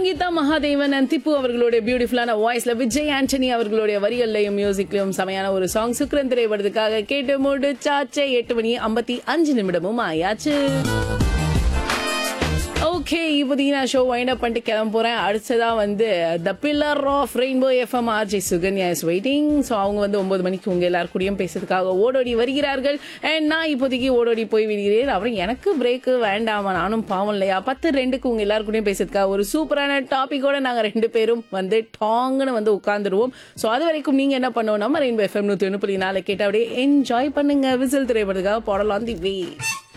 Sangeetha Mahadevan and Tipu அவர்களுடைய பியூட்டிஃபுல்லான வாய்ஸ்ல விஜய் ஆண்டனி அவர்களுடைய வரிகள்லையும் மியூசிக்லயும் செமையான ஒரு சாங் சுக்ரன் திரைப்படத்துக்காக கேட்டு முடிச்சாச்சே எட்டு மணி ஐம்பத்தி அஞ்சு நிமிடமும் ஆயாச்சு ஓகே இப்போதைக்கு நான் ஷோ வைண்ட் அப் பண்ணிட்டு கிளம்ப போறேன் அடுத்ததா வந்து the pillar of rainbow FM RJ Sukanya is waiting so அவங்க வந்து ஒன்பது மணிக்கு உங்க எல்லாரும் கூடயும் பேசுறதுக்காக ஓடோடி வருகிறார்கள் அண்ட் நான் இப்போதைக்கு ஓடோடி போய் விடுகிறேன் அப்புறம் எனக்கு பிரேக்கு வேண்டாமா நானும் பாவம் இல்லையா பத்து ரெண்டுக்கு உங்க எல்லாரும் கூடயும் பேசுறதுக்காக ஒரு சூப்பரான டாபிக்கோட நாங்க ரெண்டு பேரும் வந்து டாங்னு வந்து உட்காந்துருவோம் ஸோ அது வரைக்கும் நீங்க என்ன பண்ணுவோம் நம்ம ரெயின்போ எஃப்எம் நூத்தி ஒன்று புள்ளி நாலு கேட்டு அப்படியே என்ஜாய் பண்ணுங்க விசில் திரைப்படத்துக்காக போடலாம் தி வே